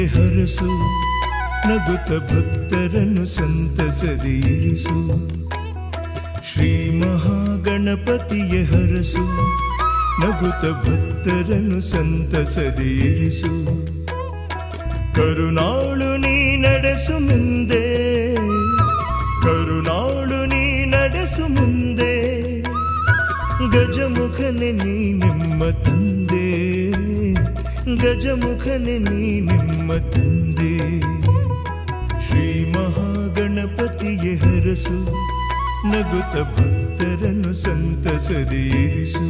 ಹರಸು ನಗುತ್ತ ಭಕ್ತರನ್ನು ಸಂತಸದಿ ಇರಿಸು ಶ್ರೀ ಮಹಾಗಣಪತಿಯ ಹರಸು ನಗುತ್ತ ಭಕ್ತರನ್ನು ಸಂತಸದಿ ಇರಿಸು ಕರುನಾಳು ನೀ ನಡೆಸು ಮುಂದೆ ಕರುನಾಳು ನೀ ನಡೆಸು ಮುಂದೆ ಗಜಮುಖನೆ ನೀ ನಿಮ್ಮ ತಂದೆ ಗಜಮುಖನೆ ನೀ ನಿಮ್ಮ ತಂದೆ ಶ್ರೀ ಮಹಾಗಣಪತಿಯ ಹರಸು ನಗುತ್ತ ಭಕ್ತರನ್ನು ಸಂತಸದೀರಿಸು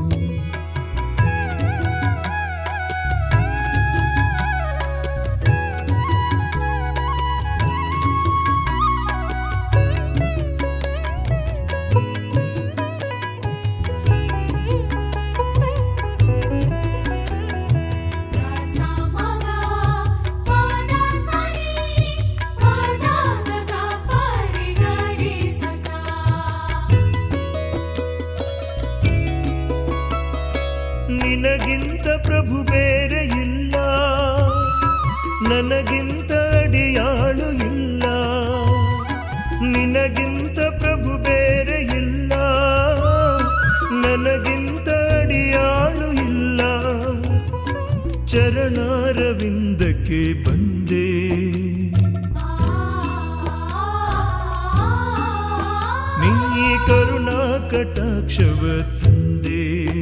ನಿನಗಿಂತ ಪ್ರಭು ಬೇರೆ ಇಲ್ಲ ನನಗಿಂತ ಅಡಿಯಾಳು ಇಲ್ಲ ನಿನಗಿಂತ ಪ್ರಭು ಬೇರೆ ಇಲ್ಲ ನನಗಿಂತ ಅಡಿಯಾಳು ಇಲ್ಲ ಚರಣಾರವಿಂದಕ್ಕೆ ಬಂದೆ ನೀ ಕರುಣಾ ಕಟಾಕ್ಷವ ತಂದೆ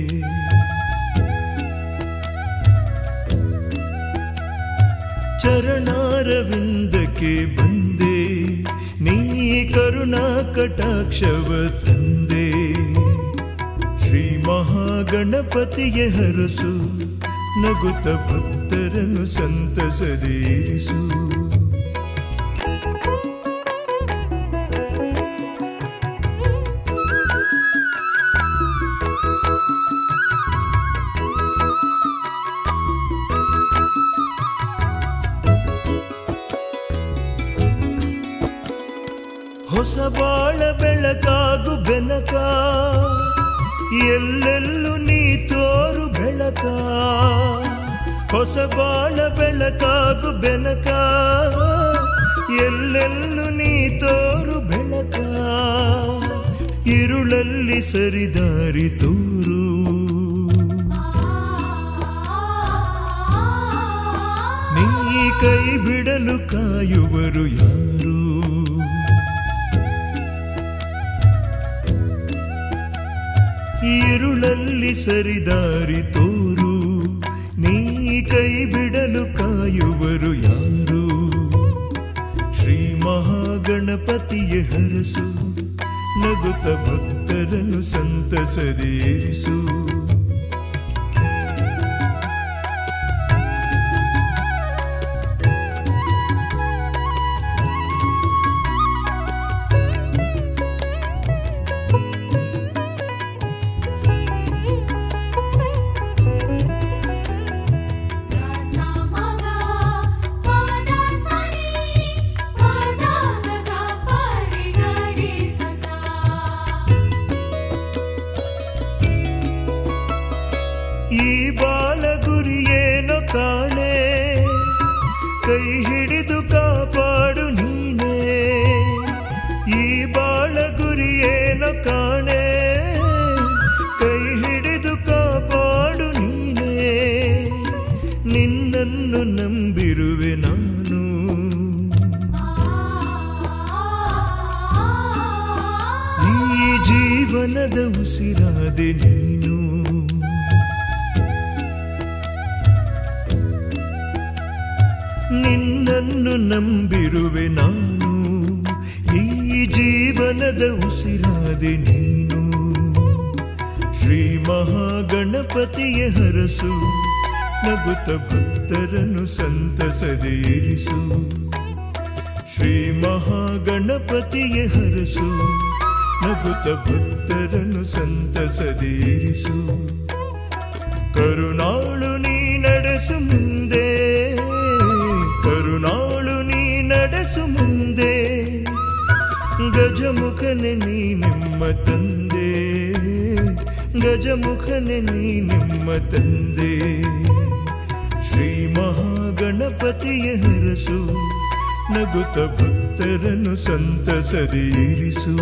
ಚರಣಾರವಿಂದಕ್ಕೆ ಬಂದೆ ನೀ ಕರುಣಾ ಕಟಾಕ್ಷವ ತಂದೆ ಶ್ರೀ ಮಹಾಗಣಪತಿಯ ಹರಸು ನಗುತ್ತ ಭಕ್ತರನ್ನು ಸಂತಸದೇರಿಸು ಹೊಸ ಬಾಳ ಬೆಳಕಾಗು ಬೆನಕ ಎಲ್ಲೆಲ್ಲೂ ನೀ ತೋರು ಬೆಳಕ ಹೊಸ ಬಾಳ ಬೆಳಕಾಗು ಬೆನಕ ಎಲ್ಲೆಲ್ಲೂ ನೀ ತೋರು ಬೆಳಕ ಇರುಳಲ್ಲಿ ಸರಿದಾರಿ ತೋರು ನೀ ಕೈ ಬಿಡಲು ಕಾಯುವರು ಯಾರು ഇരുളಲ್ಲಿ ಸರಿದಾರಿ ತೋರು ನೀ ಕೈ ಬಿಡಲು ಕಾಯುವರು ಯಾರು ಶ್ರೀ ಮಹಾಗಣಪತಿಯ ಹರಸು ನಗುತ್ತ ಭಕ್ತರನ್ನು ಸಂತಸದೇರಿಸು ಈ ಬಾಲ ಗುರಿಯೇನೋ ಕಾಣೆ ಕೈ ಹಿಡಿದು ಕಾಪಾಡು ನೀನೇ ಈ ಬಾಳ ಗುರಿಯೇನೋ ಕಾಣೆ ಕೈ ಹಿಡಿದು ಕಾಪಾಡು ನೀನೇ ನಿನ್ನನ್ನು ನಂಬಿರುವೆ ನಾನು ಈ ಜೀವನದ ಉಸಿರಾದೆ ನೀನು ನಿನ್ನನ್ನು ನಂಬಿರುವೆ ನಾನು ಈ ಜೀವನದ ಉಸಿರಾದೆ ನೀನು ಶ್ರೀ ಮಹಾಗಣಪತಿಯ ಹರಸು ನಗುತ್ತ ಭಕ್ತರನ್ನು ಸಂತಸದೇರಿಸು ಶ್ರೀ ಮಹಾಗಣಪತಿಯ ಹರಸು ನಗುತ್ತ ಭಕ್ತರನ್ನು ಸಂತಸದೇರಿಸು ಕರುಣಾಳು ನೀ ನಡೆಸು ಮುಂದೆ ಕರುಣಾಳು ನೀ ನಡೆಸು ಮುಂದೆ ಗಜಮುಖನೆ ನೀ ನಿಮ್ಮ ತಂದೆ ಗಜಮುಖನೆ ನೀ ನಿಮ್ಮ ತಂದೆ ಶ್ರೀ ಮಹಾಗಣಪತಿಯ ಹರಸು ನಗುತ್ತ ಭಕ್ತರನ್ನು ಸಂತಸದಿರಿಸು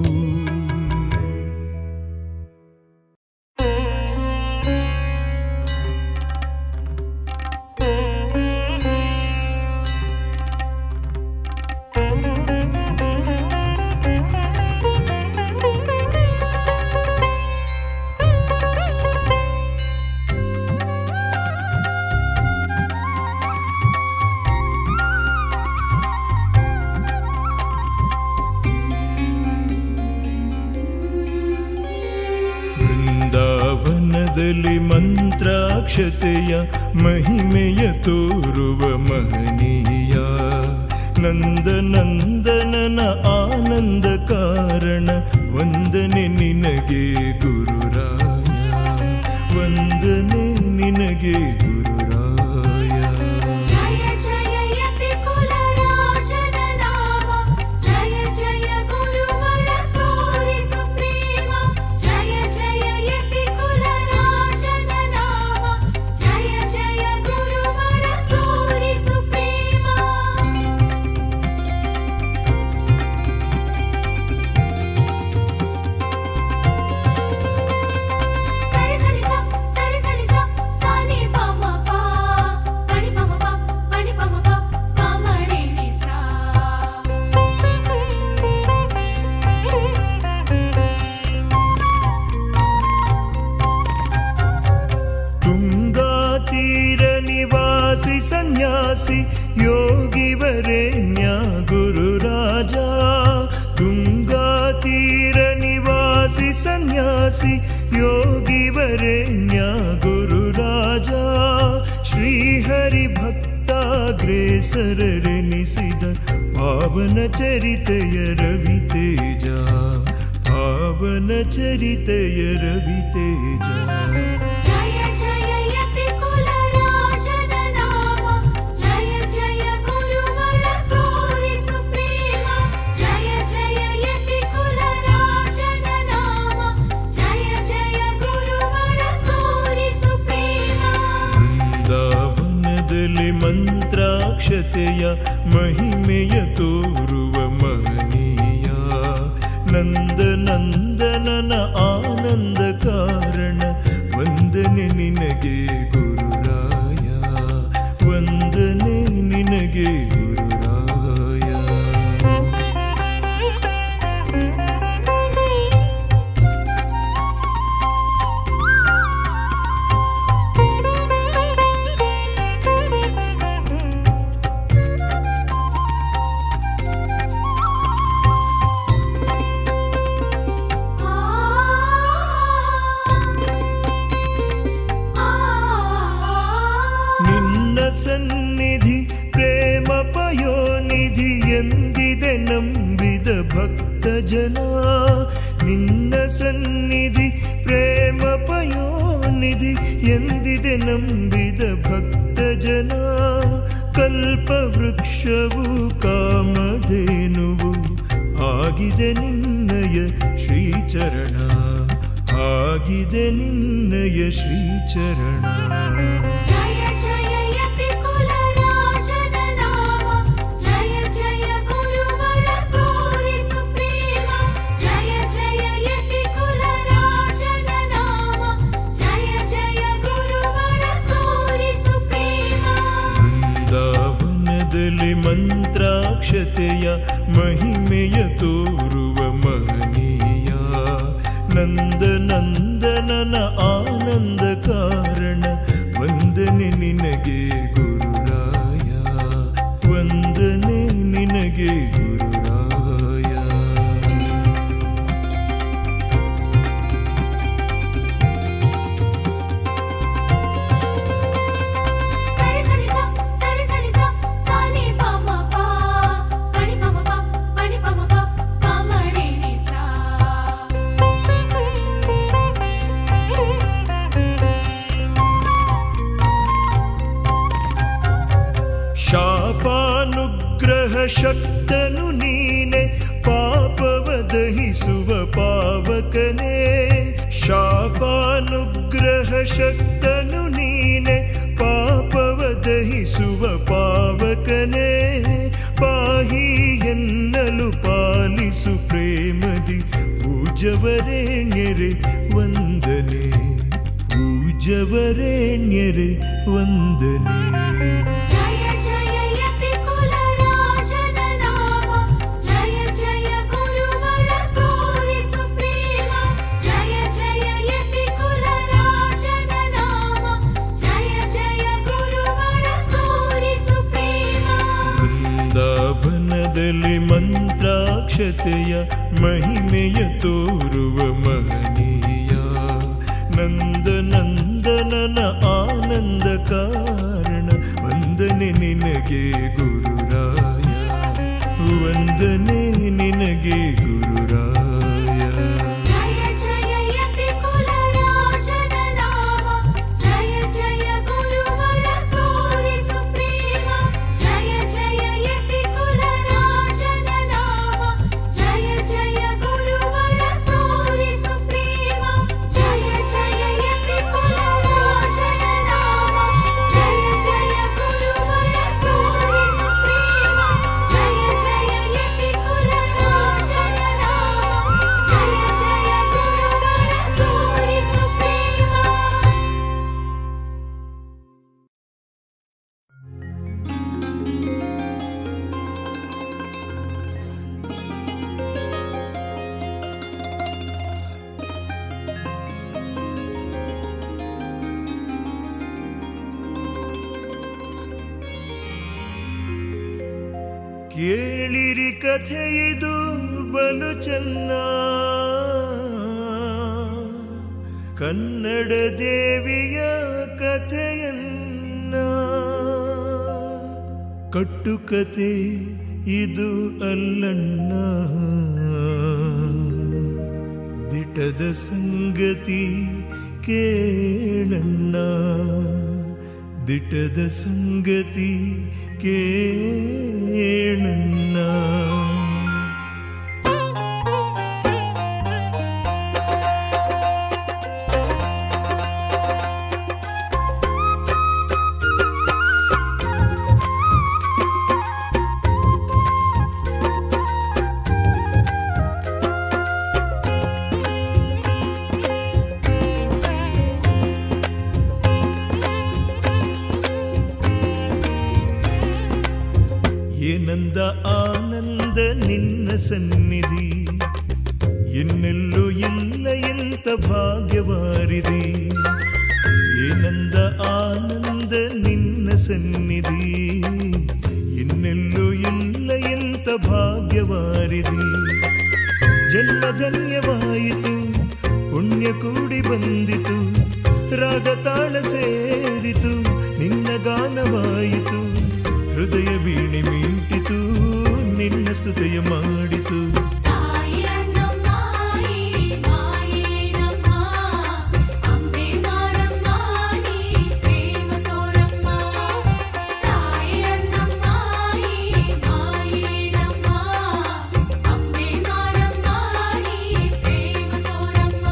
ಬೃಂದಾವನದಲ್ಲಿ ಮಂತ್ರಾಕ್ಷತೆಯ ಮಹಿಮೆಯ ತೋರುವ ಮಹನೀಯ ನಂದನಂದನನ ಆನಂದ ಕಾರಣ ವಂದನೆ ನಿನಗೆ ಗುರುರಾಯ ವಂದನೆ ನಿನಗೆ ಗುರುರಾಯ ಜಯ ಜಯ ಯತಿ ಕುಲರಾಜನ ನಾಮ ಜಯ ಜಯ ಗುರುವರ ತೋರಿಸು ಪ್ರೇಮ ಜಯ ಜಯ ಯತಿ ಕುಲರಾಜನ ನಾಮ ಜಯ ಜಯ ಗುರುವರ ತೋರಿಸು ಪ್ರೇಮ ಸರಿ ಸರಿ ಸ ಸರಿ ಸರಿ ಸ ಸಾನಿ ಪ ಮ ಪ ಪನಿ ಪ ಮ ಪ ಪನಿ ಪ ಮ ಪ ಪ ಮ ರೆ ನಿ ಸಾ ತುಂಗಾ ತೀರ ನಿವಾಸಿ ಸನ್ಯಾಸಿ ಯೋಗಿ ವರೇಣ್ಯ ಗುರು ರಾಜ ತುಂಗಾ ತೀರ ನಿವಾಸಿ ಸನ್ಯಾಸಿ ಯೋಗಿ ವರೇಣ್ಯ ಗುರು ರಾಜ ಶ್ರೀಹರಿ ಭಕ್ತಾಗ್ರೇಸರರೆನಿಸಿದ ಪಾವನ ಚರಿತೆಯ ರವಿ ತೇಜ ಪಾವನ ಚರಿತೆಯ ರವಿ ತೇಜ ಜಯ ಜಯ ಯತಿ ಕುಲರಾಜನ ನಾಮ ಜಯ ಜಯ ಗುರುವರ ತೋರಿಸು ಪ್ರೇಮ ಜಯ ಜಯ ಯತಿ ಕುಲರಾಜನ ನಾಮ ಜಯ ಜಯ ಗುರುವರ ತೋರಿಸು ಪ್ರೇಮ ಬೃಂದಾವನದಲ್ಲಿ ಮಂತ್ರಾಕ್ಷತೆಯ ಮಹಿಮೆಯ ತೋರುವ ಮಹನೀಯ ನಂದನಂದನನ ಆನಂದ ಕಾರಣ ವಂದನೆ ನಿನಗೆ ಗುರುರಾಯ ವಂದನೆ ನಿನಗೆ ಗುರುರಾಯ ನಿನ್ನ ಸನ್ನಿಧಿ ಪ್ರೇಮ ಪಯೋನಿಧಿ ಎಂದಿದೆ ನಂಬಿದ ಭಕ್ತ ಜನ ನಿನ್ನ ಸನ್ನಿಧಿ ಪ್ರೇಮ ಪಯೋನಿಧಿ ಎಂದಿದೆ ನಂಬಿದ ಭಕ್ತ ಜನ ಕಲ್ಪ ವೃಕ್ಷವು ಕಾಮಧೇನುವು ಆಗಿದೆ ನಿನ್ನಯ ಶ್ರೀಚರಣ ಆಗಿದೆ ನಿನ್ನಯ ಶ್ರೀಚರಣ ಜಯ ಜಯ ಯತಿ ಕುಲರಾಜನ ನಾಮ ಜಯ ಜಯ ಗುರುವರ ತೋರಿಸು ಪ್ರೇಮ ಜಯ ಜಯ ಯತಿ ಕುಲರಾಜನ ನಾಮ ಜಯ ಜಯ ಗುರುವರ ತೋರಿಸು ಪ್ರೇಮ ಬೃಂದಾವನದಲ್ಲಿ ಮಂತ್ರಾಕ್ಷತೆಯ ಮಹಿಮೆಯ ತೋರುವ ಮಹನೀಯ ನಂದನಂದನನ ಆನಂದ ಕಾರಣ ವಂದನೆ ನಿನಗೆ ಗುರುರಾಯ ವಂದನೆ ನಿನಗೆ ಗುರುರಾಯ ಸರಿ ಸರಿ ಸ ಸರಿ ಸರಿ ಸ ಸಾನಿ ಪ ಮ ಪ ಪನಿ ಪ ಮ ಪ ಪನಿ ಪ ಮ ಪ ಪ ಮ ರೆ ನಿ ಸಾ ಶಾಪಾನುಗ್ರಹ ಶಕ್ತನು ನೀನೆ ಪಾಪವ ದಹಿಸುವ ಪಾವಕನೇ ಶಾಪಾನುಗ್ರಹ ಶಕ್ತನು ನೀನೆ ಪಾಪವ ಪೂಜವರೇಣ್ಯರೆ ವಂದನೆ ಪೂಜವರೇಣ್ಯರೆ ವಂದನೆ ಜಯ ಜಯ ಯತಿ ಕುಲ ರಾಜನ ನಾಮ ಜಯ ಜಯ ಗುರುವರ ತೋರಿಸು ಪ್ರೇಮ ಜಯ ಜಯ ಯತಿ ಕುಲ ರಾಜನ ನಾಮ ಜಯ ಜಯ ಗುರುವರ ತೋರಿಸು ಪ್ರೇಮ ವೃಂದಾವನದಲ್ಲಿ ಮಂತ್ರಾಕ್ಷತೆಯ ಮಹಿಮೆಯ ತೋರುವ ಮಹನೀಯ ನಂದ ನಂದನನ ಆನಂದ ಕಾರಣ ವಂದನೆ ನಿನಗೆ ಗುರುರಾಯ ವಂದನೆ ನಿನಗೆ ಗುರುರಾಯ ಜಯ ಜಯ ಯತಿ ಕುಲ ರಾಜನ ನಾಮ ಜಯ ಜಯ ಗುರುವರ ತೋರಿಸು ಪ್ರೇಮ ಜಯ ಜಯ ಯತಿ ಕುಲ ರಾಜನ ನಾಮ ಜಯ ಜಯ ಗುರುವರ ತೋರಿಸು ಪ್ರೇಮ ಜಯ ಜಯ ಯತಿ ಕುಲ ರಾಜನ ನಾಮ ಜಯ ಜಯ ಗುರುವರ ತೋರಿಸು ಪ್ರೇಮ ಜಯ ಜಯ ಯತಿ ಕುಲ ರಾಜನ ನಾಮ ಜಯ ಜಯ ಗುರುವರ ತೋರಿಸು ಪ್ರೇಮ ಕೇಳಿರಿ ಕಥೆ ಇದು ಬಲು ಚೆನ್ನ ಕನ್ನಡ ದೇವಿಯ ಕಥೆಯನ್ನ ಕಟ್ಟುಕತೆ ಇದು ಅಲ್ಲಣ್ಣ ದಿಟದ ಸಂಗತಿ ಕೇಳಣ್ಣ ದಿಟದ ಸಂಗತಿ ಕೇಳಣ್ಣ ಏನಂದ ಆನಂದ ನಿನ್ನ ಸನ್ನಿಧಿ ಇನ್ನೆಲ್ಲೂ ಇಲ್ಲ ಎಂತ ಭಾಗ್ಯವಾರಿದೆ ಏನಂದ ಆನಂದ ನಿನ್ನ ಸನ್ನಿಧಿ ಇನ್ನೆಲ್ಲೂ ಇಲ್ಲ ಎಂತ ಭಾಗ್ಯವಾರಿದೆ ಜನ್ಮ ಧನ್ಯವಾಯಿತು ಪುಣ್ಯ ಕೂಡಿ ಬಂದಿತು ರಾಗ ತಾಳ ಸೇರಿತು ನಿನ್ನ ಗಾನವಾಯಿತು ಹೃದಯ ವೀಣೆ ಮೀಟಿತು ನಿನ್ನ ಸ್ತುತಿಯ ಮಾಡಿತು ತಾಯಿಯನ್ನ ಮಾಯಿ ಮಾಯೇನಮ್ಮ ಅಂಬೆ ಮಾರಮ್ಮ ನೀ ಪ್ರೇಮ ತೋರಮ್ಮ ತಾಯಿಯನ್ನ ಮಾಯಿ ಮಾಯೇನಮ್ಮ ಅಂಬೆ ಮಾರಮ್ಮ ನೀ ಪ್ರೇಮ ತೋರಮ್ಮ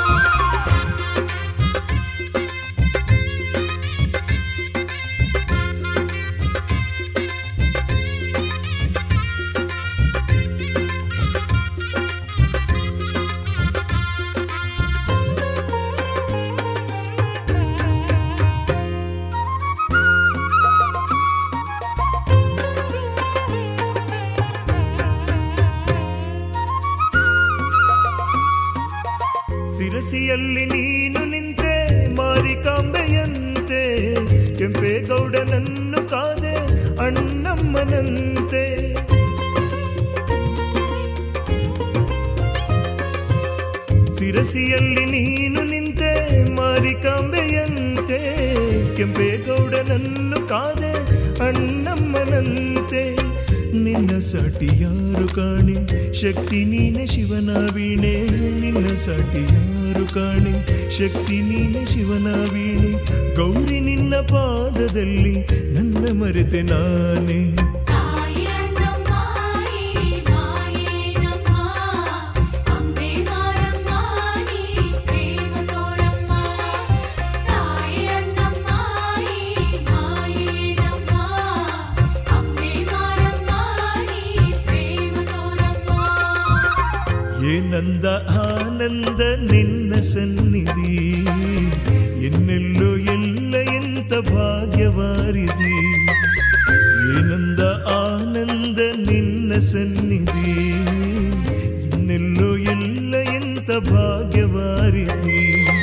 ಸಿರಸಿಯಲ್ಲಿ ನೀನು ನಿಂತೆ ಮಾರಿಕಾಂಬೆಯಂತೆ ಕೆಂಪೇಗೌಡನನ್ನು ಕಾದೆ ಅಣ್ಣಮ್ಮನಂತೆ ಸಿರಸಿಯಲ್ಲಿ ನೀನು ನಿಂತೆ ಮಾರಿಕಾಂಬೆಯಂತೆ ಕೆಂಪೇಗೌಡನನ್ನು ಕಾದೆ ಅಣ್ಣಮ್ಮನಂತೆ ನಿನ್ನ ಸಾಟಿ ಯಾರು ಕಾಣೆ ಶಕ್ತಿ ನೀನೆ ಶಿವನ ವೀಣೆ ನಿನ್ನ ಸಾಟಿ ಯಾರು ಕಾಣೆ ಶಕ್ತಿ ನೀನೆ ಶಿವನ ವೀಣೆ ಗೌರಿ ನಿನ್ನ ಪಾದದಲ್ಲಿ ನನ್ನ ಮರೆತೆ ನಾನೇ ತಾಯಿಯನ್ನ ಮಾಯಿ ಮಾಯೇನಮ್ಮ ಅಂಬೆ ಮಾರಮ್ಮ ನೀ ಪ್ರೇಮ ತೋರಮ್ಮ ತಾಯಿಯನ್ನ ಮಾಯಿ ಮಾಯೇನಮ್ಮ ಅಂಬೆ ಮಾರಮ್ಮ ನೀ ಪ್ರೇಮ ತೋರಮ್ಮ ಏನಂದ ಆನಂದ ನಿನ್ನ ಸನ್ನಿಧಿ ಇನ್ನೆಲ್ಲೋ ಎಲ್ಲ ಎಂತ ಭಾಗ್ಯವಾರಿದಿ ಏನಂದ ಆನಂದ ನಿನ್ನ ಸನ್ನಿಧಿ ಇನ್ನೆಲ್ಲೋ ಎಲ್ಲ ಎಂತ ಭಾಗ್ಯವಾರಿದಿ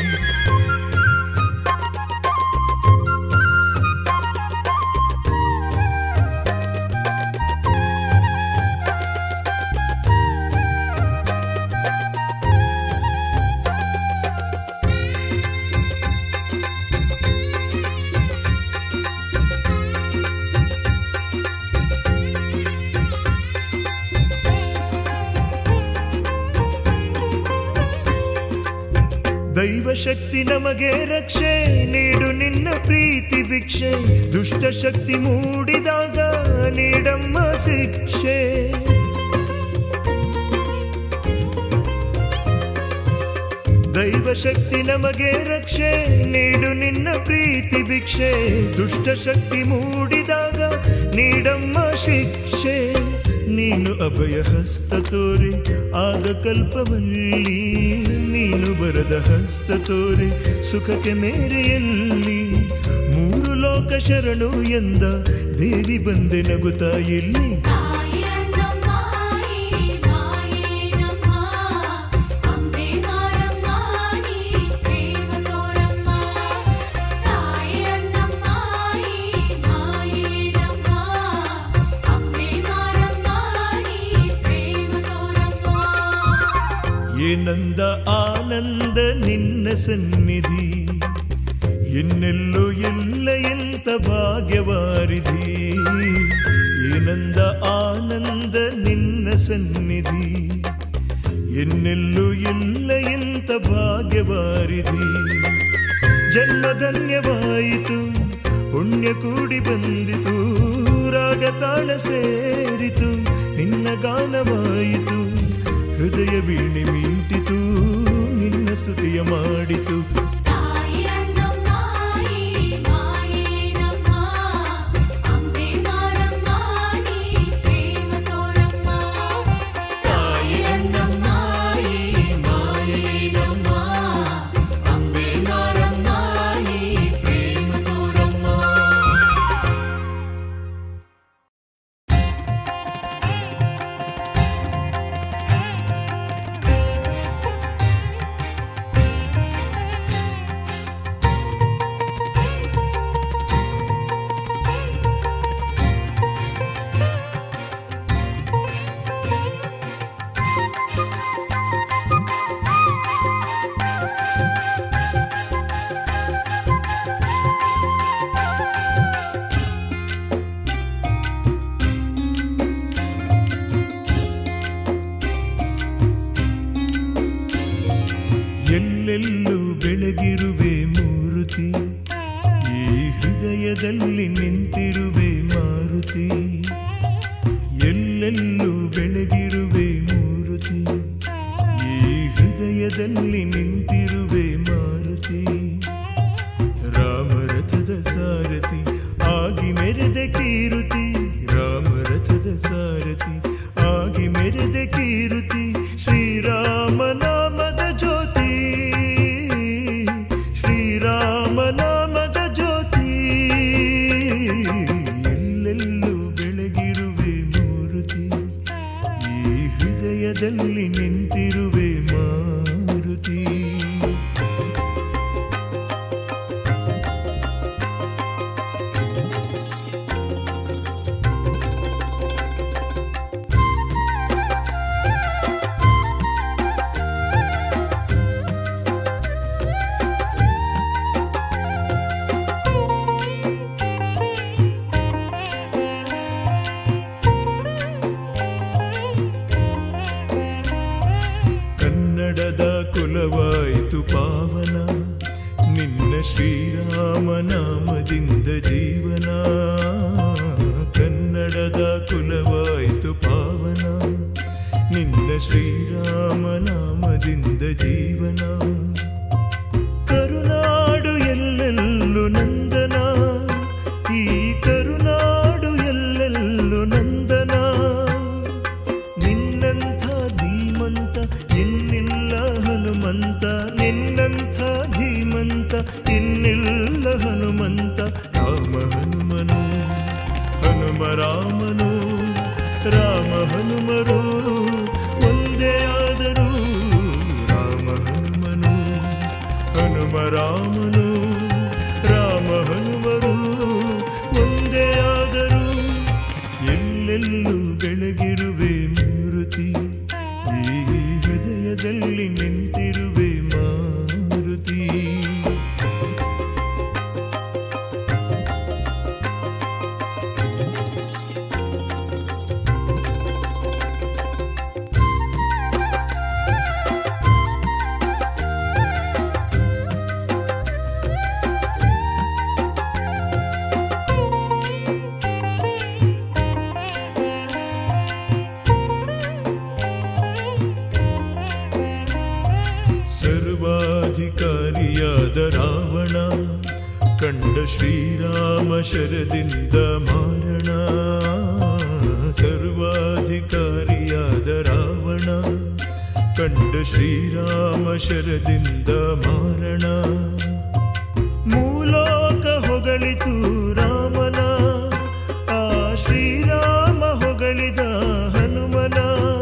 ದೈವ ಶಕ್ತಿ ನಮಗೆ ರಕ್ಷೆ ನೀಡು ನಿನ್ನ ಪ್ರೀತಿ ಭಿಕ್ಷೆ ದುಷ್ಟ ಶಕ್ತಿ ಮೂಡಿದಾಗ ನೀಡಮ್ಮ ಶಿಕ್ಷೆ ದೈವ ಶಕ್ತಿ ನಮಗೆ ರಕ್ಷೆ ನೀಡು ನಿನ್ನ ಪ್ರೀತಿ ಭಿಕ್ಷೆ ದುಷ್ಟ ಶಕ್ತಿ ಮೂಡಿದಾಗ ನೀಡಮ್ಮ ಶಿಕ್ಷೆ ನೀನು ಅಭಯ ಹಸ್ತ ತೋರಿ ಆಗ ಕಲ್ಪವಲ್ಲಿ ನೀನು ಬರದ ಹಸ್ತ ತೋರಿ ಸುಖಕ್ಕೆ ಮೇರೆಯಲ್ಲಿ ಮೂರು ಲೋಕ ಶರಣು ಎಂದ ದೇವಿ ಬಂದೆ ನಗುತ್ತಾ ಇಲ್ಲಿ ತಾಯಿಯಣ್ಣಮ್ಮ ಈ ಮಾಯೇನಮ್ಮ ಅಂಬೆ ಮಾರಮ್ಮ ನೀ ಪ್ರೇಮ ತೋರಮ್ಮ ತಾಯಿಯಣ್ಣಮ್ಮ ಈ ಮಾಯೇನಮ್ಮ ಅಂಬೆ ಮಾರಮ್ಮ ನೀ ಪ್ರೇಮ ತೋರಮ್ಮ ಏನಂದ ಆನಂದ ನಿನ್ನ ಸನ್ನಿಧಿ ಇನ್ನೆಲ್ಲೋ ಎಲ್ಲ ಎಂತ ಭಾಗ್ಯವಾರಿಧಿ ಏನಂದ ಆನಂದ ನಿನ್ನ ಸನ್ನಿಧಿ ಎನ್ನೆಲ್ಲೋ ಎಲ್ಲ ಎಂತ ಭಾಗ್ಯವಾರಿಧಿ ಜನ್ಮಧನ್ಯವಾಯಿತು ಪುಣ್ಯ ಕೂಡಿ ಬಂದಿತು ರಾಗ ತಾಳ ಸೇರಿತು ನಿನ್ನ ಗಾನವಾಯಿತು ಹೃದಯ ವೀಣೆ ಮೀಟಿತು ನಿನ್ನ ಸ್ತುತಿಯ ಮಾಡಿತು ತಾಯಿಯಣ್ಣಮ್ಮ ಈ ಮಾಯೇನಮ್ಮ ಅಂಬೆ ಮಾರಮ್ಮ ನೀ ಪ್ರೇಮ ತೋರಮ್ಮ ತಾಯಿಯಣ್ಣಮ್ಮ ಈ ಮಾಯೇನಮ್ಮ ಅಂಬೆ ಮಾರಮ್ಮ ನೀ ಪ್ರೇಮ ತೋರಮ್ಮ ಎಲ್ಲೆಲ್ಲೂ ಬೆಳಗಿರುವೆ ಮೂರುತಿ ಈ ಹೃದಯದಲ್ಲಿ ನಿಂತಿರುವೆ ಮಾರುತಿ ಎಲ್ಲೆಲ್ಲೂ ಬೆಳಗಿರುವೆ ಮೂರುತಿ ಈ ಹೃದಯದಲ್ಲಿ ನಿಂತಿರುವೆ ಮಾರುತಿ ರಾಮರಥದ ಸಾರಥಿ ಆಗಿ ಮೆರೆದ ಕೀರುತಿ ರಾಮರಥದ ಸಾರಥಿ ಆಗಿ ಮೆರೆದ ಕೀರುತಿ ಶ್ರೀರಾಮ ನಾಮದ ಜ್ಯೋತಿ ಶ್ರೀರಾಮ ನಾಮದ ಜ್ಯೋತಿ ಎಲ್ಲೆಲ್ಲೂ ಬೆಳಗಿರುವೆ ಮೂರುತಿ ಈ ಹೃದಯದಲ್ಲಿ ನಿಂತಿರುವೆ ಮಾರುತಿ ಕನ್ನಡದ ಕುಲವಾಯಿತು ಪಾವನ ನಿನ್ನ ಶ್ರೀರಾಮ ನಾಮದಿಂದ ಜೀವನ ಕನ್ನಡದ ಕುಲವಾಯಿತು ಪಾವನ ನಿನ್ನ ಶ್ರೀರಾಮ ನಾಮದಿಂದ ಜೀವನ ಕರುನಾಡು ಎಲ್ಲೆಲ್ಲೂ ನಂದನ ಈ ಕರುನಾಡು ಎಲ್ಲೆಲ್ಲೂ ನಂದನ ನಿನ್ನಂಥ ಧೀಮಂತ ಹನುಮರು ಒಂದೇ ಆದರೂ ರಾಮ ಹನುಮನು ಹನುಮ ರಾಮನು ರಾಮ ಹನುಮರು ಒಂದೇ ಆದರೂ ಎಲ್ಲೆಲ್ಲೂ ಬೆಳಗಿರುವೆ ಮೂರುತಿ ಈ ಹೃದಯದಲ್ಲಿ ನಿಂತಿರುವೆ ಮಾರುತಿ ಸರ್ವಾಧಿಕಾರಿಯಾದ ರಾವಣ ಕಂಡ ಶ್ರೀರಾಮ ಶರದಿಂದ ಮಾರಣ ಸರ್ವಾಧಿಕಾರಿಯಾದ ರಾವಣ ಕಂಡ ಶ್ರೀರಾಮ ಶರದಿಂದ ಮಾರಣ ಮೂಲೋಕ ಹೊಗಳಿತು ರಾಮನ ಆ ಶ್ರೀರಾಮ ಹೊಗಳಿದ ಹನುಮನ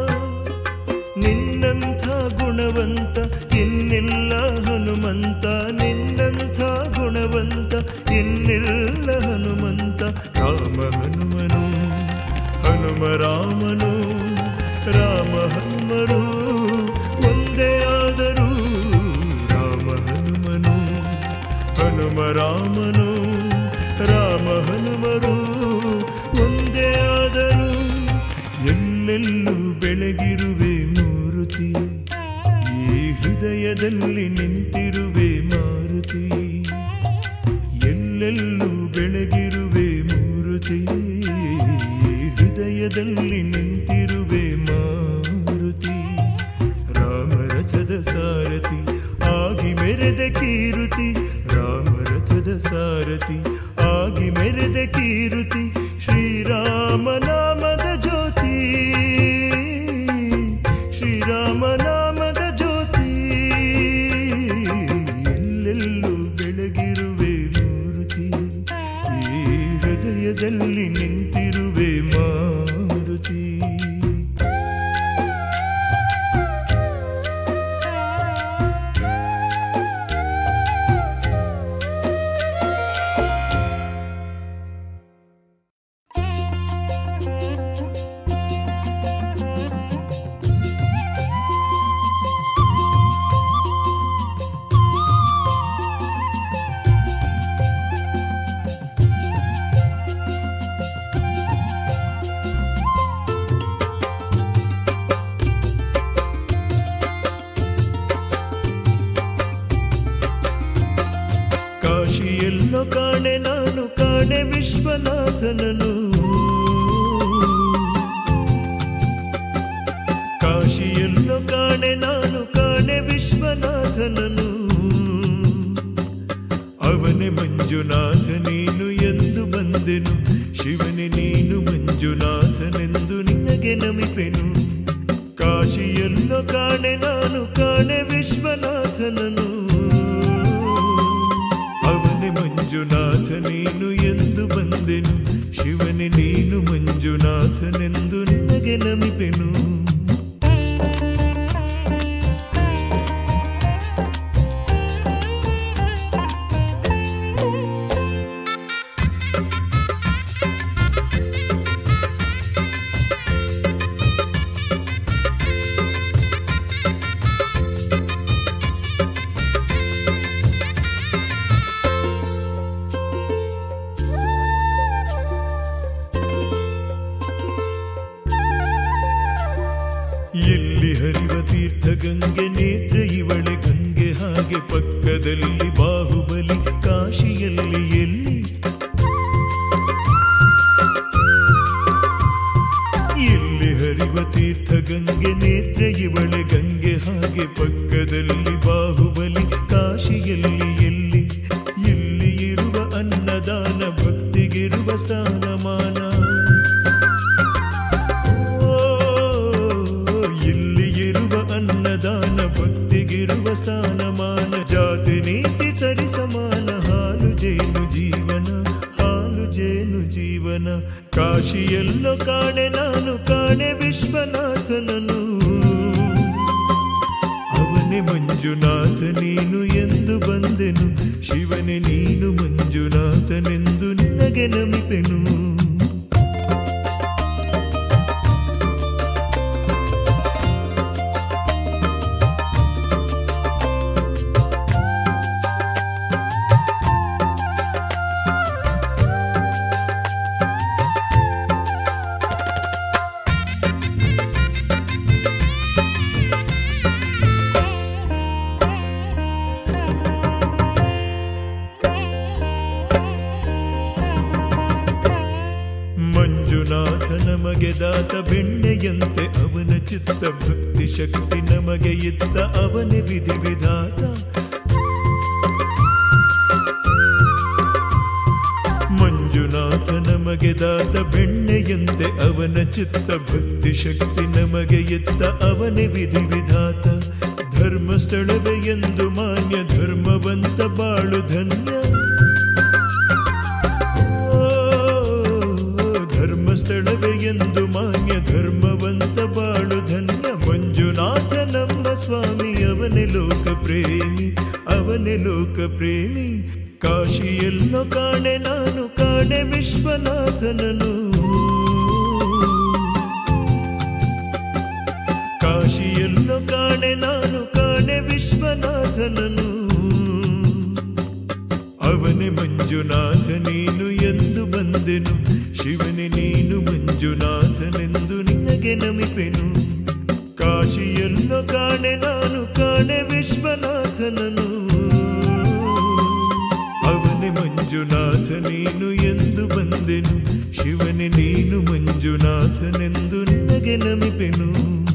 ನಿನ್ನಂಥ ಗುಣವಂತ ಇನ್ನಿಲ್ಲ ಹನುಮಂತ ನಿನ್ನಂಥ ಗುಣವಂತ ಇನ್ನಿಲ್ಲ ಹನುಮಂತ ರಾಮ ಹನುಮನು ಹನುಮ ರಾಮನು ರಾಮ ಹನುಮರು ಒಂದೇ ಆದರೂ ರಾಮ ಹನುಮನು ಹನುಮ ರಾಮನು ರಾಮ ಹನುಮರು ಒಂದೇ ಆದರೂ ಎಲ್ಲೆಲ್ಲೂ ಬೆಳಗಿರುವೆ ಮೂರುತಿ ಈ ಹೃದಯದಲ್ಲಿ ನಿಂತಿರುವೆ ಮಾರುತಿ ಎಲ್ಲೆಲ್ಲೂ ಬೆಳಗಿರುವೆ ಮೂರುತಿ ಈ ಹೃದಯದಲ್ಲಿ ನಿಂತಿರುವೆ ಮಾರುತಿ ರಾಮರಥದ ಸಾರಥಿ ಆಗಿ ಮೆರೆದ ಕೀರುತಿ ರಾಮರಥದ ಸಾರಥಿ ಆಗಿ ಮೆರೆದ ಕೀರುತಿ ಶ್ರೀರಾಮ ನಾಮದ ಜ್ಯೋತಿ ಶ್ರೀರಾಮ ನಾಮದ ಜ್ಯೋತಿ ಎಲ್ಲೆಲ್ಲೂ ಬೆಳಗಿರುವೆ ಮೂರುತಿ ಈ ಹೃದಯದಲ್ಲಿ ನಿಂತಿರುವೆ ಮಾರುತಿ ಕಾಶಿಯೆಲ್ಲೋ ಕಾಣೆ ನಾನು ಕಾಣೆ ವಿಶ್ವನಾಥನನು ಕಾಶಿಯೆಲ್ಲೋ ಕಾಣೆ ನಾನು ಕಾಣೆ ವಿಶ್ವನಾಥನನು ಅವನೇ ಮಂಜುನಾಥ ನೀನು ಎಂದು ಬಂದೆನು ಶಿವನೇ ನೀನು ಮಂಜುನಾಥನೆಂದು ನಿನಗೆ ನಮಿಪೆನು ಕಾಶಿಯಲ್ಲೋ ಕಾಣೆ ನಾನು ಕಾಣೆ ವಿಶ್ವನಾಥನನು ಅವನೇ ಮಂಜುನಾಥ ನೀನು ಎಂದು ಬಂದೆನು ಶಿವನೇ ನೀನು ಮಂಜುನಾಥನೆಂದು ನಿನಗೆ ನಮಿಪೆನು ಎಲ್ಲಿ ಹರಿವ ತೀರ್ಥ ಗಂಗೆ ನೇತ್ರ ಇವಳೆ ಗಂಗೆ ಹಾಗೆ ಪಕ್ಕದಲ್ಲಿ ಬಾಹುಬಲಿ ಕಾಶಿಯಲ್ಲಿ ಎಲ್ಲಿ ಎಲ್ಲಿ ಹರಿವ ತೀರ್ಥ ಗಂಗೆ ನೇತ್ರ ಇವಳೆ ಗಂಗೆ ಹಾಗೆ ಪಕ್ಕದಲ್ಲಿ ಬಾಹುಬಲಿ ಕಾಶಿಯಲ್ಲಿ ಎಲ್ಲಿ ಎಲ್ಲಿ ಇರುವ ಅನ್ನದಾನ ಭಕ್ತಿಗಿರುವ ಸ್ಥಾನಮಾನ ಓ, ಇಲ್ಲಿ ಇರುವ ಅನ್ನದಾನ ಭಕ್ತಿಗಿರುವ ಸ್ಥಾನಮಾನ ಜಾತಿ ನೀತಿ ಸರಿ ಸಮಾನ ಹಾಲು ಜೇನು ಜೀವನ ಹಾಲು ಜೇನು ಜೀವನ ಕಾಶಿಯಲ್ಲೋ ಕಾಣೆ ನಾನು ಕಾಣೆ ವಿಶ್ವ ವಿಶ್ವನಾಥನನು ಅವನೇ ಮಂಜುನಾಥ ನೀನು ಎಂದು ಬಂದೆನು ಶಿವನೇ ನೀನು ಮಂಜುನಾಥನೆಂದು ನಿನಗೆ ನಮಿಪೆನು ಮಂಜುನಾಥ ನಮಗೆ ದಾತ ಬೆಣ್ಣೆಯಂತೆ ಅವನ ಚಿತ್ತ ಭಕ್ತಿ ಶಕ್ತಿ ನಮಗೆ ಇತ್ತ ಅವನೇ ವಿಧಿ ವಿಧಾತ ಮಂಜುನಾಥ ನಮಗೆ ದಾತ ಬೆಣ್ಣೆಯಂತೆ ಅವನ ಚಿತ್ತ ಭಕ್ತಿ ಶಕ್ತಿ ನಮಗೆ ಇತ್ತ ಅವನೇ ವಿಧಿ ವಿಧಾತ ಧರ್ಮಸ್ಥಳವೇ ಎಂದು ಮಾನ್ಯ ಧರ್ಮವಂತ ಬಾಳು ಧನ್ಯ ಓ, ಧರ್ಮಸ್ಥಳವೇ ಎಂದು ಮಾನ್ಯ ಧರ್ಮವಂತ ಬಾಳು ಧನ್ಯ ಮಂಜುನಾಥ ನಮ್ಮ ಸ್ವಾಮಿ ಅವನೇ ಲೋಕ ಪ್ರೇಮಿ ಅವನೇ ಲೋಕ ಪ್ರೇಮಿ ಕಾಶಿಯೆಲ್ಲೋ ಕಾಣೆ ನಾನು ಕಾಣೆ ವಿಶ್ವನಾಥನನು ಕಾಶಿಯೆಲ್ಲೋ ಕಾಣೆ ನಾನು ಕಾಣೆ ವಿಶ್ವನಾಥನನು ಅವನೇ ಮಂಜುನಾಥ ನೀನು ಎಂದು ಬಂದೆನು ಶಿವನೇ ನೀನು ಮಂಜುನಾಥನೆಂದು ನಿನಗೆ ನಮಿಪೆನು ಕಾಶಿಯಲ್ಲೋ ಕಾಣೆ ನಾನು ಕಾಣೆ ವಿಶ್ವನಾಥನನು ಅವನೇ ಮಂಜುನಾಥ ನೀನು ಎಂದು ಬಂದೆನು ಶಿವನೇ ನೀನು ಮಂಜುನಾಥನೆಂದು ನಿನಗೆ ನಮಿಪೆನು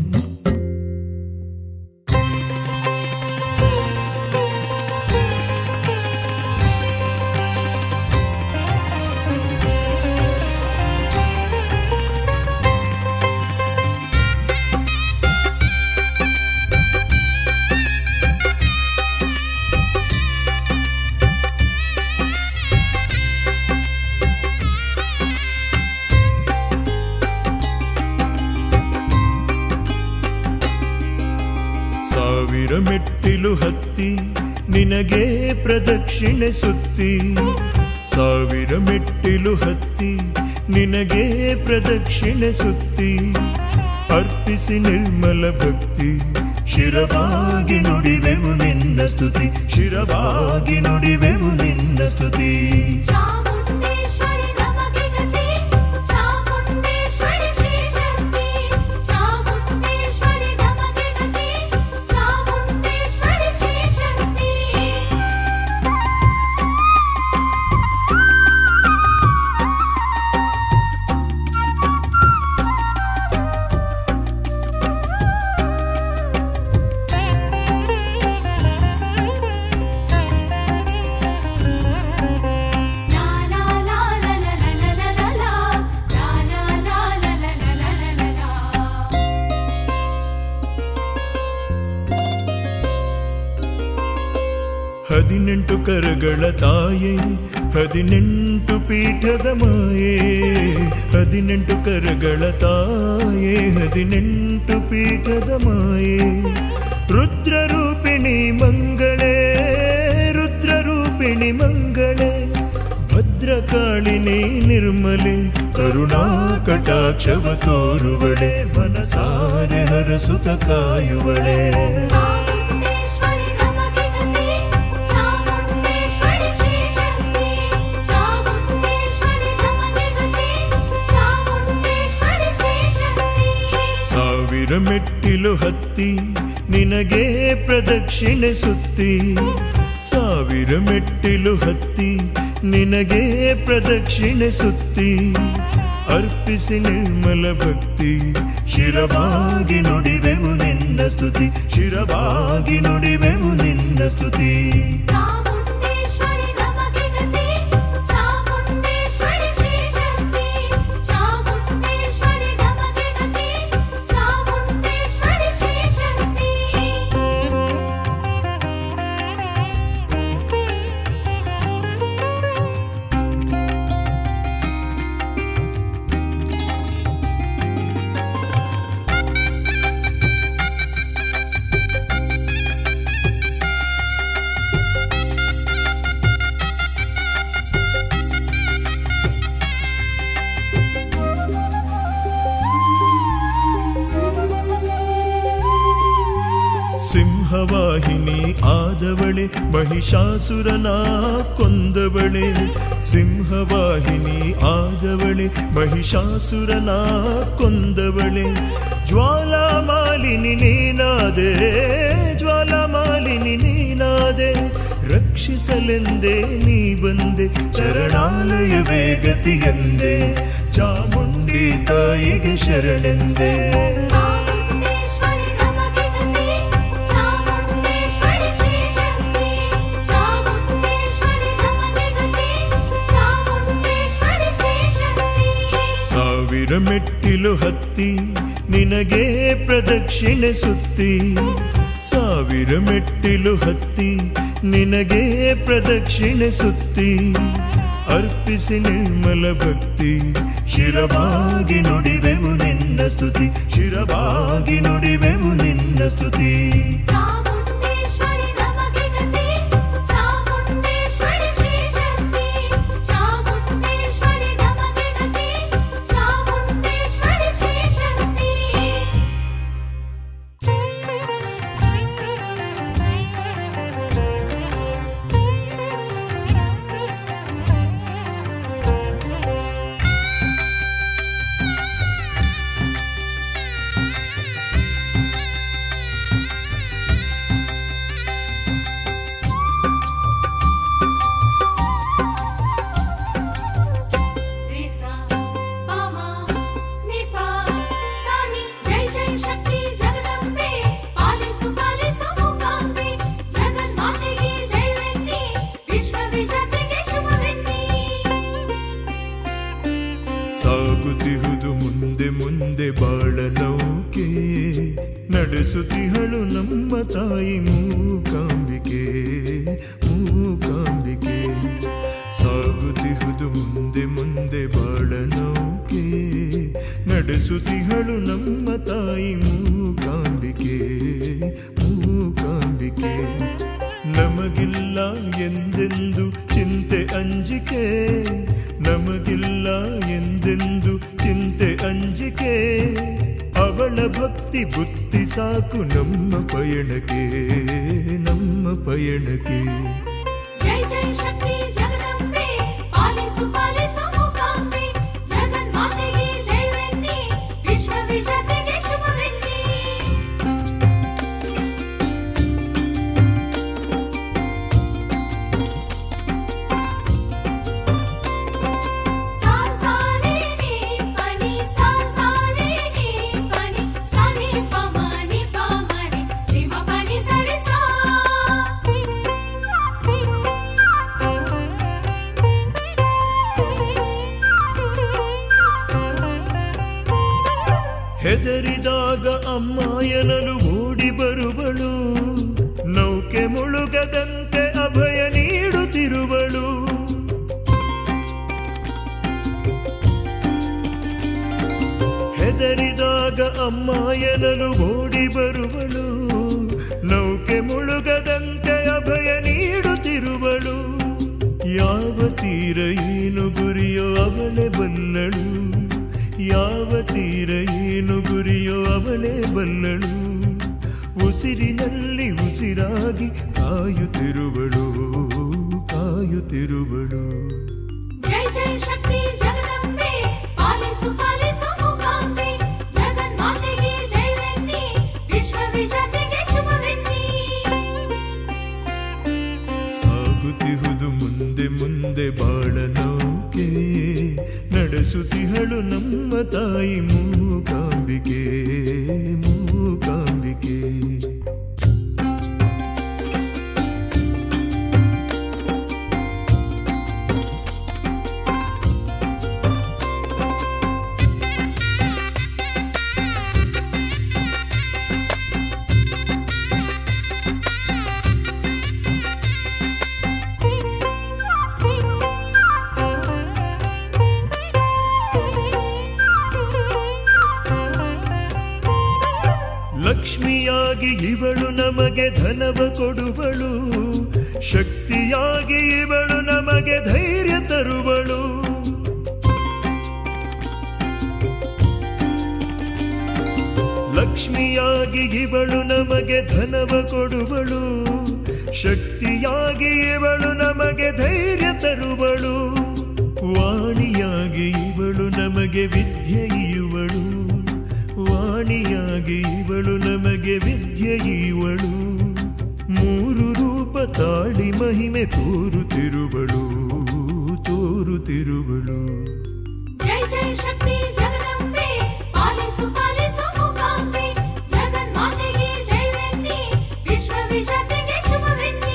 ಸಾವಿರ ಮೆಟ್ಟಿಲು ಹತ್ತಿ ನಿನಗೆ ಪ್ರದಕ್ಷಿಣೆ ಸುತ್ತಿ ಸಾವಿರ ಮೆಟ್ಟಿಲು ಹತ್ತಿ ನಿನಗೆ ಪ್ರದಕ್ಷಿಣೆ ಸುತ್ತಿ ಅರ್ಪಿಸಿ ನಿರ್ಮಲ ಭಕ್ತಿ ಶಿರವಾಗಿ ನುಡಿವೆವು ನಿನ್ನ ಸ್ತುತಿ ಶಿರವಾಗಿ ನುಡಿವೆವು ನಿನ್ನ ಸ್ತುತಿ ಚಾಮುಂಡೇಶ್ವರಿ ನಮಗೆ ಗತಿ ಚಾಮುಂಡೇಶ್ವರಿ ಶ್ರೀ ಶಕ್ತಿ ಚಾಮುಂಡೇಶ್ವರಿ ನಮಗೆ ಗತಿ ಚಾಮುಂಡೇಶ್ವರಿ ಶ್ರೀ ಶಕ್ತಿ ಲಾ ಲಾ ಲಾ ಲಾ ಲಾ ಲಾ ಲಾ ಲಾ ಲಾ ಲಾ ಲಾ ಲಾ ಲಾ ಲಾ ಲಾ ಲಾ ಲಾ ಲಾ ಹದಿನೆಂಟು ಕರಗಳ ತಾಯೇ ಹದಿನೆಂಟು ಪೀಠದ ಮಾಯೇ ಹದಿನೆಂಟು ಕರಗಳ ತಾಯೇ ಹದಿನೆಂಟು ಪೀಠದ ಮಾಯೇ ರುದ್ರರೂಪಿಣಿ ಮಂಗಳೇ ರುದ್ರರೂಪಿಣಿ ಮಂಗಳೇ ಭದ್ರಕಾಳಿನಿ ನಿರ್ಮಲೆ ಕರುಣಾ ಕಟಾಕ್ಷವ ತೋರುವಳೆ ಮನಸಾರೆ ಹರಸುತ ಕಾಯುವಳೆ ಚಾಮುಂಡೇಶ್ವರಿ ನಮಗೆ ಗತಿ ಚಾಮುಂಡೇಶ್ವರಿ ಶ್ರೀ ಶಕ್ತಿ ಚಾಮುಂಡೇಶ್ವರಿ ನಮಗೆ ಗತಿ ಚಾಮುಂಡೇಶ್ವರಿ ಶ್ರೀ ಶಕ್ತಿ ಸಾವಿರ ಮೆಟ್ಟಿಲು ಹತ್ತಿ ನಿನಗೆ ಪ್ರದಕ್ಷಿಣೆ ಸುತ್ತಿ ಸಾವಿರ ಮೆಟ್ಟಿಲು ಹತ್ತಿ ನಿನಗೆ ಪ್ರದಕ್ಷಿಣೆ ಸುತ್ತಿ ಅರ್ಪಿಸಿ ನಿರ್ಮಲ ಭಕ್ತಿ ಶಿರವಾಗಿ ನುಡಿವೆವು ನಿನ್ನ ಸ್ತುತಿ ಶಿರವಾಗಿ ನುಡಿವೆವು ನಿನ್ನ ಸ್ತುತಿ ಚಾಮುಂಡೇಶ್ವರಿ ನಮಗೆ ಗತಿ ಚಾಮುಂಡೇಶ್ವರಿ ಶ್ರೀ ಶಕ್ತಿ ಚಾಮುಂಡೇಶ್ವರಿ ನಮಗೆ ಗತಿ ಚಾಮುಂಡೇಶ್ವರಿ ಶ್ರೀ ಶಕ್ತಿ ಿ ಸಿಂಹವಾಹಿನಿ ಆದವಳೆ ಮಹಿಷಾಸುರನ ಕೊಂದವಳೆ ಸಿಂಹವಾಹಿನಿ ಆದವಳೆ ಮಹಿಷಾಸುರನ ಕೊಂದವಳೆ ಜ್ವಾಲಾಮಾಲಿನಿ ನೀನಾದೆ ಜ್ವಾಲಾಮಾಲಿನಿ ನೀನಾದೆ ರಕ್ಷಿಸಲೆಂದೇ ನೀ ಬಂದೆ ಶರಣಾಲಯವೇ ಗತಿಯೆಂದೆ ಚಾಮುಂಡಿ ತಾಯಿಗೆ ಶರಣೆಂದೆ ಚಾಮುಂಡೇಶ್ವರಿ ನಮಗೆ ಗತಿ ಚಾಮುಂಡೇಶ್ವರಿ ಶ್ರೀ ಶಕ್ತಿ ಚಾಮುಂಡೇಶ್ವರಿ ನಮಗೆ ಗತಿ ಚಾಮುಂಡೇಶ್ವರಿ ಶ್ರೀ ಶಕ್ತಿ ಸಾವಿರ ಮೆಟ್ಟಿಲು ಹತ್ತಿ ನಿನಗೆ ಪ್ರದಕ್ಷಿಣೆ ಸುತ್ತಿ ಸಾವಿರ ಮೆಟ್ಟಿಲು ಹತ್ತಿ ನಿನಗೆ ಪ್ರದಕ್ಷಿಣೆ ಸುತ್ತಿ ಅರ್ಪಿಸಿ ನಿರ್ಮಲ ಭಕ್ತಿ ಶಿರವಾಗಿ ನುಡಿವೆವು ನಿನ್ನ ಸ್ತುತಿ ಶಿರವಾಗಿ ನುಡಿವೆವು ನಿನ್ನ ಸ್ತುತಿ ಚಾಮುಂಡೇಶ್ವರಿ ನಮಗೆ ಗತಿ ಚಾಮುಂಡೇಶ್ವರಿ ಶ್ರೀ ಶಕ್ತಿ ಚಾಮುಂಡೇಶ್ವರಿ ನಮಗೆ ಗತಿ ಚಾಮುಂಡೇಶ್ವರಿ ಶ್ರೀ ಶಕ್ತಿ ರಿಸಾ ಪಾಮಾ ನಿಪಾ ಸಾನಿ ಜೈ ಜೈ ಶಕ್ತಿ ಜಗದಂಬೆ ಪಾಲಿಸು ಪಾಲಿಸು ಮೂಕಾಂಬೆ ಜಗನ್ಮಾತೆಗೆ ಜಯವೆನ್ನಿ ವಿಶ್ವವಿಜಾತಿಗೆ ಶುಭವೆನ್ನಿ ಸಾಗುತ್ತಿಹುದು ಮುಂದೆ ಮುಂದೆ ಬಾಳ ನೌಕೆ ನಡೆಸುತ್ತಿಹಳು ನಮ್ಮ ತಾಯಿ ಮೂಕಾಂಬಿಕೆ ಮೂಕಾಂಬಿಕೆ ಸಾಗುತ್ತಿಹುದು ಮುಂದೆ ಮುಂದೆ ಬಾಳ ನೌಕೆ ನಡೆಸುತ್ತಿಹಳು ನಮ್ಮ ತಾಯಿ ಮೂಕಾಂಬಿಕೆ ಮೂಕಾಂಬಿಕೆ ನಮಗಿಲ್ಲ ಎಂದೆಂದು ಚಿಂತೆ ಅಂಜಿಕೆ ನಮಗಿಲ್ಲ ಎಂದೆಂದು ಚಿಂತೆ ಅಂಜಿಕೆ ಅವಳ ಭಕ್ತಿ ಬುದ್ಧಿ ಸಾಕು ನಮ್ಮ ಪಯಣಕ್ಕೆ ನಮ್ಮ ಪಯಣಕ್ಕೆ ಜೈ ಜೈ ಶಕ್ತಿ ಜಗದಂಬೆ ಪಾಲಿಸು ಪಾಲಿಸು ಮೂಕಾಂಬೆ ಜಗನ್ಮಾತೆಗೆ ಜಯವೆನ್ನಿ ವಿಶ್ವವಿಜಾತಿಗೆ ಶುಭವೆನ್ನಿ ಸಾ ಸಾ ರೆ ನಿ ಪನಿ ಸಾ ಸಾ ರೆ ನಿ ಪನಿ ಸಾ ನಿ ಪ ಮ ನಿ ಪ ಮ ರಿ ರಿ ಮ ಪ ನಿ ಸ ರಿ ಸಾ ಹೆದರಿದಾಗ ಅಮ್ಮ ಎನ್ನಲು ಓಡಿ ಬರುವಳು ನೌಕೆ ಮುಳುಗದಂತೆ ಅಭಯ ನೀಡುತ್ತಿರುವಳು ಹೆದರಿದಾಗ ಅಮ್ಮ ಎನ್ನಲು ಓಡಿ ಬರುವಳು ನೌಕೆ ಮುಳುಗದಂತೆ ಅಭಯ ನೀಡುತ್ತಿರುವಳು ಯಾವ ತೀರ ಏನು ಗುರಿಯೋ ಅವಳೆ ಬಲ್ಲಳು ಯಾವ ತೀರ ಏನು ಗುರಿಯೋ ಅವಳೇ ಬಲ್ಲಳು ಉಸಿರಿನಲ್ಲಿ ಉಸಿರಾಗಿ ಕಾಯುತ್ತಿರುವಳು ಕಾಯುತ್ತಿರುವಳು ಜೈ ಜೈ ಶಕ್ತಿ ಜಗದಂಬೆ ಪಾಲಿಸು ಪಾಲಿಸು ಮೂಕಾಂಬೆ ಜಗನ್ಮಾತೆಗೆ ಜಯವೆನ್ನಿ ವಿಶ್ವವಿಜಾತಿಗೆ ಶುಭವೆನ್ನಿ ಸಾಗುತ್ತಿಹುದು ಮುಂದೆ ಮುಂದೆ ಬಾಳ ನೌಕೆ ನಡೆಸುತ್ತಿಹಳು ನಮ್ಮ ತಾಯಿ ಮೂಕಾಂಬಿಕೆ ಮೂಕಾಂಬಿಕೆ ಲಕ್ಷ್ಮಿಯಾಗಿ ಇವಳು ನಮಗೆ ಧನವ ಕೊಡುವಳು ಶಕ್ತಿಯಾಗಿ ಇವಳು ನಮಗೆ ಧೈರ್ಯ ತರುವಳು ಲಕ್ಷ್ಮಿ ಲಕ್ಷ್ಮಿಯಾಗಿ ಇವಳು ನಮಗೆ ಧನವ ಕೊಡುವಳು ಶಕ್ತಿಯಾಗಿ ಇವಳು ನಮಗೆ ಧೈರ್ಯ ತರುವಳು ವಾಣಿಯಾಗಿ ಇವಳು ನಮಗೆ ವಿದ್ಯೆಯುವಳು ವಾಣಿಯಾಗಿ ಇವಳು ನಮಗೆ ವಿದ್ಯೆಯುವಳು ಮೂರು ರೂಪ ತಾಳಿ ಮಹಿಮೆ ತೋರುತ್ತಿರುವಳು ತೋರುತ್ತಿರುವಳು ಜೈ ಜೈ ಶಕ್ತಿ ಜಗದಂಬೆ ಪಾಲಿಸು ಪಾಲಿಸು ಮೂಕಾಂಬೆ ಜಗನ್ಮಾತೆಗೆ ಜಯವೆನ್ನಿ ವಿಶ್ವವಿಜಾತಿಗೆ ಶುಭವೆನ್ನಿ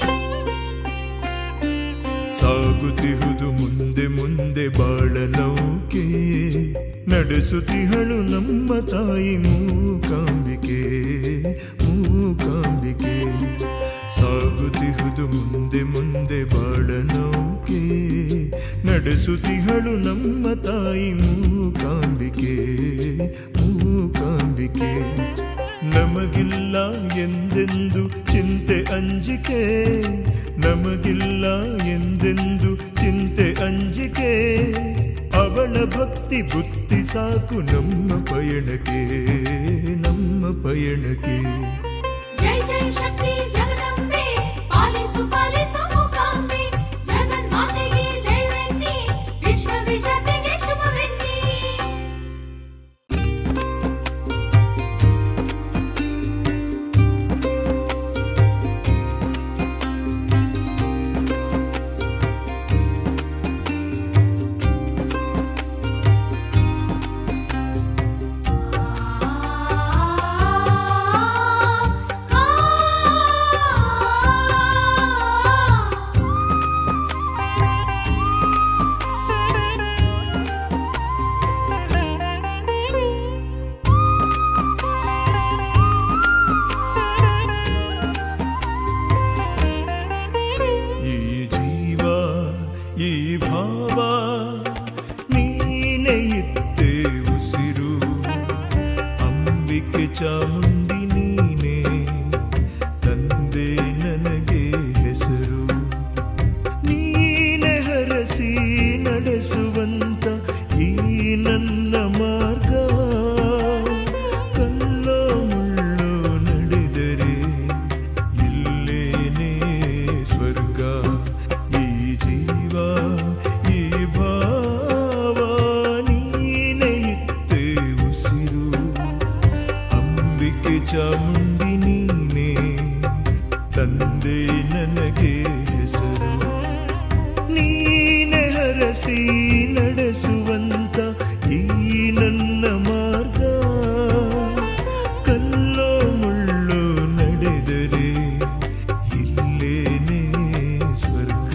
ಸಾಗುತ್ತಿಹುದು ಮುಂದೆ ಮುಂದೆ ಬಾಳ ನೌಕೆ ನಡೆಸುತ್ತಿಹಳು ನಮ್ಮ ತಾಯಿ ಮೂಕಾಂಬಿಕೆ ಮೂಕಾಂಬಿಕೆ ಸಾಗುತ್ತಿಹುದು ಮುಂದೆ ಮುಂದೆ ಬಾಳ ನೌಕೆ ನಡೆಸುತ್ತಿಹಳು ನಮ್ಮ ತಾಯಿ ಮೂಕಾಂಬಿಕೆ ಮೂಕಾಂಬಿಕೆ ನಮಗಿಲ್ಲ ಎಂದೆಂದು ಚಿಂತೆ ಅಂಜಿಕೆ ನಮಗಿಲ್ಲ ಎಂದೆಂದು ಚಿಂತೆ ಅಂಜಿಕೆ ಅವಳ ಭಕ್ತಿ ಬುದ್ಧಿ ಸಾಕು ನಮ್ಮ ಪಯಣಕ್ಕೆ ನಮ್ಮ ಪಯಣಕ್ಕೆ ಜೈ ಜೈ ಶಕ್ತಿ ಜಗದಂಬೆ ಪಾಲಿಸು ಪಾಲಿಸು ಮೂಕಾಂಬೆ ಜಗನ್ಮಾತೆಗೆ ಜಯವೆನ್ನಿ ವಿಶ್ವವಿಜಾತಿಗೆ ಶುಭವೆನ್ನಿ ಈ ಜೀವ ಈ ಭಾವ ನೀನೆ ಇತ್ತೇ ಉಸಿರು ಅಂಬಿಕೆ ಚಾಮುಂಡಿ ನೀನೆ ತಂದೆ ನನಗೆ ಹೆಸರು ನೀನೆ ಹರಸಿ ನಡೆಸುವಂತ ಈ ನನ್ನ ಮಾರ್ಗ ಕಲ್ಲೋ ಮುಳ್ಳೋ ನಡೆದರೆ ಇಲ್ಲೇನೇ ಸ್ವರ್ಗ ಈ ಜೀವ ಈ ಭಾವ ನೀನೆ ಇತ್ತೇ ಉಸಿರು ಅಂಬಿಕೆ ಚಾಮುಂಡಿ ನೀನೆ ತಂದೆ ನನಗೆ ಹೆಸರು ನೀನೆ ಹರಸಿ ನಡೆಸುವಂತ ಈ ನನ್ನ ಮಾರ್ಗ ಕಲ್ಲೋ ಮುಳ್ಳೋ ನಡೆದರೆ ಇಲ್ಲೇನೇ ಸ್ವರ್ಗ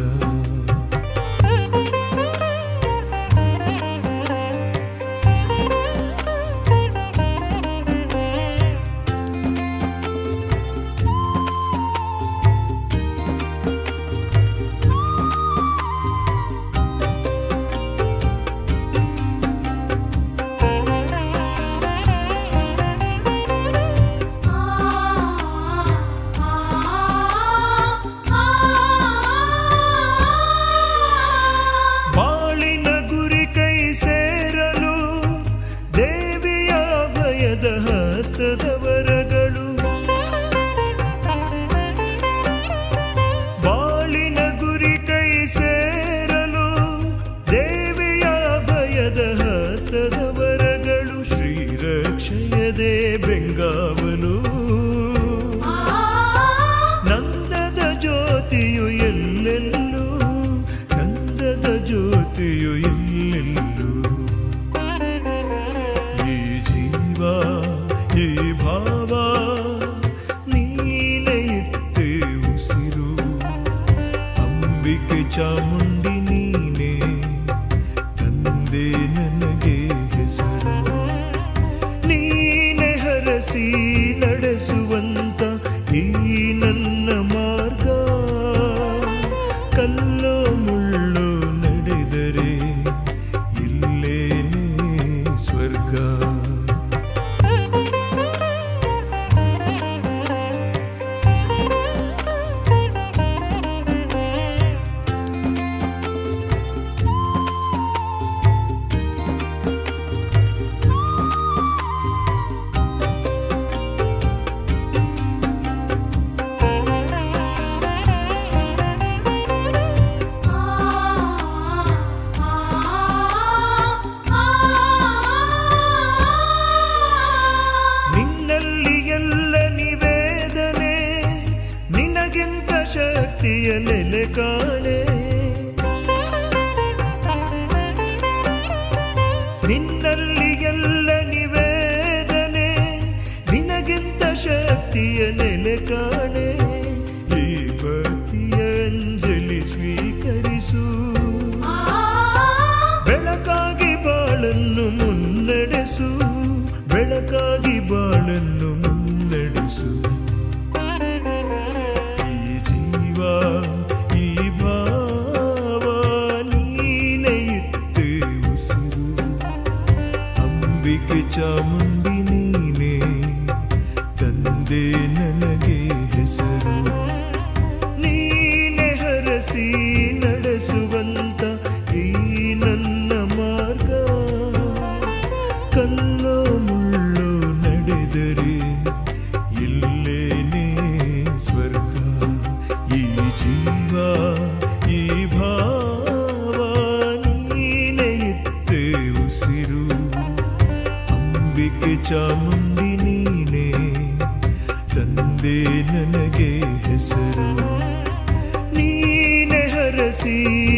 ಬಾಳಿನ ಗುರಿ ಕೈ ಸೇರಲು ದೇವಿಯ ಭಯದ ಹಸ್ತದವರಗಳು ಬಾಳಿನ ಗುರಿ ಕೈ ಸೇರಲು ದೇವಿಯ ಭಯದ ಹಸ್ತದವರಗಳು ಶ್ರೀರಕ್ಷಯದೇ ಬೆಂಗಾವಲು ನಂದದ ಜ್ಯೋತಿಯು ಎಲ್ಲೆಲ್ಲೂ ನಂದದ ಜ್ಯೋತಿಯು ಎಲ್ಲೆಲ್ಲೂ ಈ ಜೀವ ಈ ಭಾವ ನೀನೆ ಇತ್ತೇ ಉಸಿರು ಅಂಬಿಕೆ ಚಾಮುಂಡಿ ನೀನೆ ತಂದೆ ನನಗೆ ಹೆಸರು ನೀನೆ ಹರಸಿ ನಡೆಸುವಂತ ಈ ನನ್ನ ಮಾರ್ಗ ಕಲ್ಲೋ ಮುಳ್ಳೋ ನಡೆದರೆ ಇಲ್ಲೇನೇ ಸ್ವರ್ಗ ಶಕ್ತಿಯ ನೆಲೆ ಕಾಣೆ ನಿನ್ನಲ್ಲಿ ಎಲ್ಲ ನಿವೇದನೆ ನಿನಗಿಂತ ಶಕ್ತಿಯ ನೆಲೆ ಕಾಣೆ ಈ ಭಕ್ತಿಯ ಅಂಜಲಿ ಸ್ವೀಕರಿಸು ಬೆಳಕಾಗಿ ಬಾಳನ್ನು ಮುನ್ನಡೆಸು ಬೆಳಕಾಗಿ ಬಾಳನ್ನು ಮುನ್ನಡೆಸು ಈ ಜೀವ ಈ ಭಾವ ನೀನೆ ಇತ್ತೆ ಉಸಿರು ಅಂಬಿಕೆ ಚಾಮುಂಡಿ ನೀನೆ ತಂದೆ ನನಗೆ ಹೆಸರು ನೀನೆ ಹರಸಿ ನಡೆಸುವಂತ ಈ ನನ್ನ ಮಾರ್ಗ ಕಲ್ಲೋ ಮುಳ್ಳು ನಡೆದರೆ ಇಲ್ಲೇನೇ ಸ್ವರ್ಗ ಈ ಜೀವ ಈ ಭಾವ ನೀನೆ ಇತ್ತೆ ಉಸಿರು ಅಂಬಿಕೆ ಚಾಮುಂಡಿ ನೀನೆ ತಂದೆ ನನಗೆ ಹೆಸರು ನೀನೆ ಹರಸಿ